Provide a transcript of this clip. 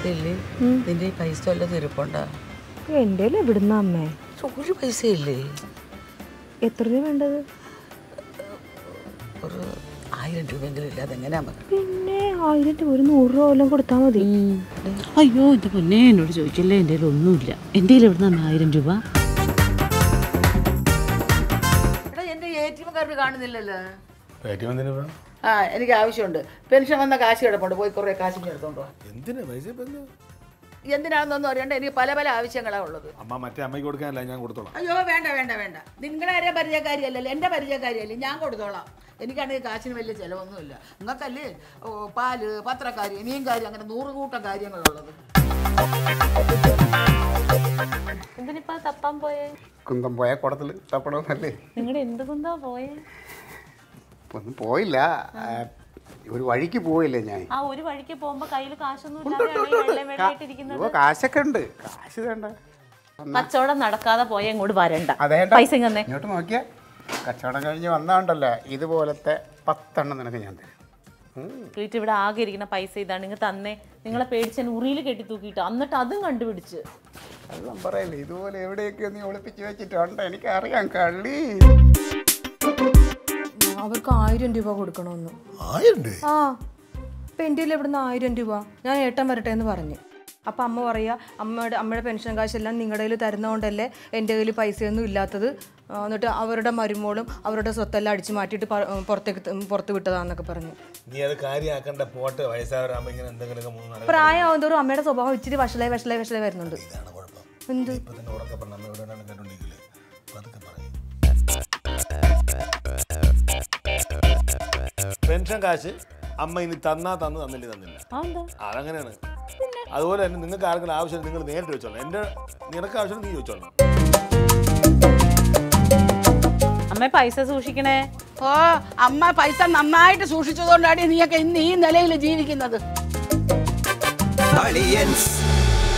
ഇല്ലേ നിന്റെ ഈ പൈസ വല്ലതും ഇരിപ്പുണ്ടാ എൻ്റെ എവിടുന്ന അമ്മേ ഒരു പൈസ ഇല്ലേ എത്ര രൂപ വേണ്ടത് ഒരു ആയിരം രൂപയെങ്കിലും ഇല്ല അതെങ്ങനെയാ നമുക്ക് പിന്നെ ആയിരം രൂപ ഒരു നൂറ് രൂപ വല്ലതും കൊടുത്താൽ മതി അയ്യോ എൻ്റെ പൊന്നെ എന്നോട് ചോദിക്കല്ലേ എൻ്റെ കയ്യിൽ ഒന്നുമില്ല എൻ്റെ കയ്യിൽ എവിടുന്ന ആയിരം രൂപ എടാ എൻ്റെ എ ടി എം കാർഡ് കാണുന്നില്ലല്ലോ എ ടി എം എന്തിനാ ഇപ്പൊ? ആ എനിക്ക് ആവശ്യമുണ്ട് പെൻഷൻ വന്ന കാശ് കിടപ്പുണ്ട് പോയി കുറേ കാശ് ഇങ്ങ് എടുത്തോണ്ട് വാ എന്തിനാ പൈസ ഇപ്പൊ എന്ത്? എന്തിനാണെന്നൊന്നും അറിയണ്ട എനിക്ക് പല പല ആവശ്യങ്ങളാണ് ഉള്ളത് അമ്മ മറ്റേ അമ്മയ്ക്ക് കൊടുക്കാനല്ല ഞാൻ കൊടുത്തോളാം അയ്യോ വേണ്ട വേണ്ട വേണ്ട നിങ്ങളുടെ ആരെ പരിചയക്കാരിയല്ലല്ലോ എൻ്റെ പരിചയക്കാരിയല്ലേ ഞാൻ കൊടുത്തോളാം എനിക്കാണെങ്കിൽ കാശിന് വലിയ ചിലവൊന്നുമില്ല നിങ്ങൾക്കല്ലേ ഓ, പാല് പത്രക്കാരി മീൻകാരി അങ്ങനെ നൂറ് കൂട്ടം കാര്യങ്ങളുള്ളത് എന്തിനിപ്പോ തപ്പാൻ പോയേ കുന്തം പോയ കുടത്തിൽ തപ്പണമെന്നല്ലേ നിങ്ങളുടെ എന്ത് കുന്താ പോയേ ഇപ്പൊ ഒന്നും പോയില്ല ആ, ഒരു വഴിക്ക് പോയില്ലേ ഞാൻ ആ ഒരു വഴിക്ക് പോകുമ്പോ കയ്യിൽ കാശൊന്നും ഇല്ലാതെയാണ് ഈ വെള്ളം വെള്ളമായിട്ടിരിക്കുന്നത് ഇപ്പൊ കാശൊക്കെ ഉണ്ട് കാശ് വേണ്ട കച്ചവടം നടക്കാതെ പോയ ഇങ്ങോട്ട് വരണ്ട അതേണ്ട പൈസ തന്നെ ഇങ്ങോട്ട് നോക്കിയ കച്ചവടം കഴിഞ്ഞ് വന്നാണ്ടല്ലോ ഇതുപോലത്തെ പത്തെണ്ണം നിനക്ക് ഞാൻ തരും ഉം. വീട്ടിൽ ഇവിടെ ആകെ ഇരിക്കുന്ന പൈസ ഇതാണ് നിങ്ങൾ തന്നെ നിങ്ങളെ പേടിച്ച് ഞാൻ ഉറിയിൽ കെട്ടി തൂക്കിയിട്ട് എന്നിട്ട് അതും കണ്ടുപിടിച്ച് കള്ളം പറയല്ലേ ഇതുപോലെ എവിടെയൊക്കെ നീ ഒളിപ്പിച്ച് വെച്ചിട്ടുണ്ട് എനിക്കറിയാം കള്ളി അവർക്ക് ആയിരം രൂപ കൊടുക്കണമെന്ന് ആയിരം രൂപ ആ ഇപ്പം എൻ്റെ കയ്യിൽ ഇവിടുന്ന് ആയിരം രൂപ ഞാൻ ഏട്ടൻ വരട്ടെ എന്ന് പറഞ്ഞു അപ്പം അമ്മ പറയുക അമ്മയുടെ അമ്മയുടെ പെൻഷൻ കാശെല്ലാം നിങ്ങളുടെ കയ്യിൽ തരുന്നതുകൊണ്ടല്ലേ എൻ്റെ കയ്യിൽ പൈസയൊന്നും ഇല്ലാത്തത് ആ, എന്നിട്ട് അവരുടെ മരുമോളും അവരുടെ സ്വത്തെല്ലാം അടിച്ചു മാറ്റിയിട്ട് പ- പുറത്തേക്ക് ത- പുറത്ത് വിട്ടതാന്നൊക്കെ പറഞ്ഞു നീ അത് കാര്യമാക്കണ്ട പോട്ട് വയസ്സായവരാകുമ്പോ ഇങ്ങനെ എന്തെങ്കിലുമൊക്കെ മൂന്ന് നാല് പ്രായമാവും തോറും അമ്മയുടെ സ്വഭാവം ഇച്ചിരി വഷളായി വഷളായി വഷളായി വരുന്നുണ്ട് ഇതാണ് കുഴപ്പം എന്ത് ഇപ്പൊ തന്നെ ഉറക്കെ പറഞ്ഞ അമ്മ ഇവിടെ കേട്ടോണ്ടിരിക്കില്ലേ അതൊക്കെ പറയും പെൻഷൻ കാശ് അമ്മ ഇനി തന്നാ തന്നു തന്നില്ല തന്നില്ല അതങ്ങനെയാണ് അതുപോലെ തന്നെ നിങ്ങൾക്ക് ആർക്കെങ്കിലും ആവശ്യം നിങ്ങൾ നേരിട്ട് വെച്ചോളാം എൻ്റെ നിനക്ക് ആവശ്യം നീ ചോദിച്ചോളാം അമ്മ പൈസ സൂക്ഷിക്കണേ ഓ അമ്മ പൈസ നന്നായിട്ട് സൂക്ഷിച്ചതുകൊണ്ടാണ് നീയൊക്കെ ഇന്ന് ഈ നിലയിൽ ജീവിക്കുന്നത് Aliens